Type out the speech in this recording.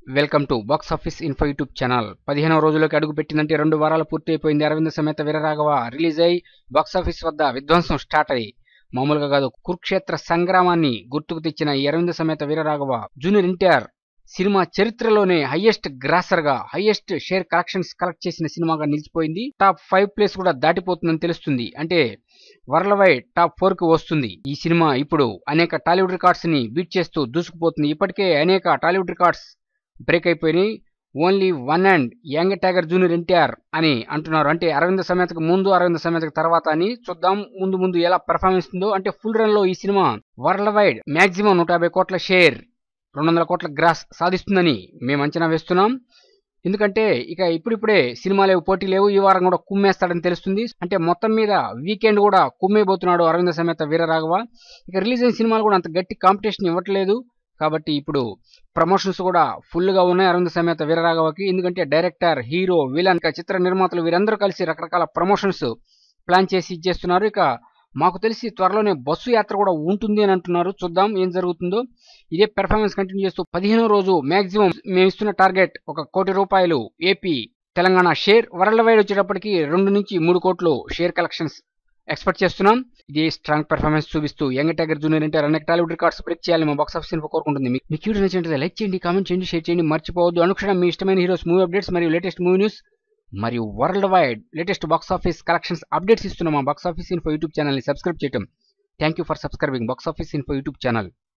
welcome to box office info YouTube channel పదిహేనవ రోజులోకి అడుగు పెట్టిందంటే రెండు వారాలు పూర్తి అయిపోయింది అరవింద సమేత వీరరాఘవ రిలీజ్ అయి బాక్స్ ఆఫీస్ వద్ద విధ్వంసం స్టార్ట్ అయ్యి మామూలుగా కాదు కురుక్షేత్ర సంగ్రామాన్ని గుర్తుకు తెచ్చిన ఈ Aravinda Sametha Veeraraghava junior NTR cinema చరిత్రలోనే హైయెస్ట్ గ్రాసర్ గా హైయెస్ట్ షేర్ కలెక్షన్స్ కలెక్ట్ చేసిన సినిమాగా నిలిచిపోయింది టాప్ ఫైవ్ ప్లేస్ కూడా దాటిపోతుందని తెలుస్తుంది అంటే వరల్డ్ వైడ్ టాప్ ఫోర్ కి వస్తుంది ఈ సినిమా ఇప్పుడు అనేక టాలీవుడ్ రికార్డ్స్ ని బీట్ చేస్తూ దూసుకుపోతుంది ఇప్పటికే అనేక టాలీవుడ్ రికార్డ్స్ బ్రేక్ అయిపోయినాయి only one and young tiger junior NTR అని అంటున్నారు అంటే అరవింద సమేతకు ముందు అరవింద సమేతకు తర్వాత అని చూద్దాం ముందు ముందు ఎలా పెర్ఫార్మెన్స్ ఉందో అంటే ఫుల్ రన్ లో ఈ సినిమా వరల్డ్ వైడ్ మాక్సిమం నూట యాభై కోట్ల షేర్ రెండు వందల కోట్ల గ్రాస్ సాధిస్తుందని మేము అంచనా వేస్తున్నాం ఎందుకంటే ఇక ఇప్పుడిప్పుడే సినిమాలు ఏవి పోటీ లేవు ఈ వారం కూడా కుమ్మేస్తాడని తెలుస్తుంది అంటే మొత్తం మీద వీకెండ్ కూడా కుమ్మేయబోతున్నాడు అరవింద సమేత వీరరాఘవ ఇక రిలీజ్ అయిన సినిమాలు కూడా అంత గట్టి కాంపిటీషన్ ఇవ్వట్లేదు కాబట్టి ఇప్పుడు ప్రమోషన్స్ కూడా ఫుల్ గా ఉన్నాయి అరవింద సమేత వీరరాఘవకి ఎందుకంటే డైరెక్టర్ హీరో విలన్ ఇక చిత్ర నిర్మాతలు వీరందరూ కలిసి రకరకాల ప్రమోషన్స్ ప్లాన్ చేసి ఇచ్చేస్తున్నారు ఇక మాకు తెలిసి త్వరలోనే బస్సు యాత్ర కూడా ఉంటుంది అని అంటున్నారు చూద్దాం ఏం జరుగుతుందో ఇదే పెర్ఫార్మెన్స్ కంటిన్యూ చేస్తూ పదిహేనో రోజు మాక్సిమం మేము ఇస్తున్న టార్గెట్ ఒక కోటి రూపాయలు AP Telangana share world wide వచ్చేటప్పటికి రెండు నుంచి మూడు కోట్లు షేర్ కలెక్షన్స్ ఎక్స్పెక్ట్ చేస్తున్నాం ఇది స్ట్రాంగ్ పెర్ఫార్మెన్స్ చూపిస్తూ యంగ్ టైగర్ జూనియర్ అంటే అనేక టాలీవుడ్ రికార్డ్స్ బ్రేక్ చేయాలి మా బాక్స్ ఆఫీస్ ఇన్ఫో కోరుకుంటుంది మీకు మీకు వీడియో నచ్చినట్లయితే లైక్ చేయండి కామెంట్ చేయండి షేర్ చేయండి మర్చిపోవద్దు అనుక్షణం మీ ఇష్టమైన హీరోస్ మూవీ అప్డేట్స్ మరియు లేటెస్ట్ మూవీ న్యూస్ మరియు world wide latest box office collections updates ఇస్తున్న మా బాక్స్ ఆఫీస్ ఇన్ఫో యూట్యూబ్ ఛానల్ని సబ్స్క్రైబ్ చేయటం thank you for subscribing box office info YouTube channel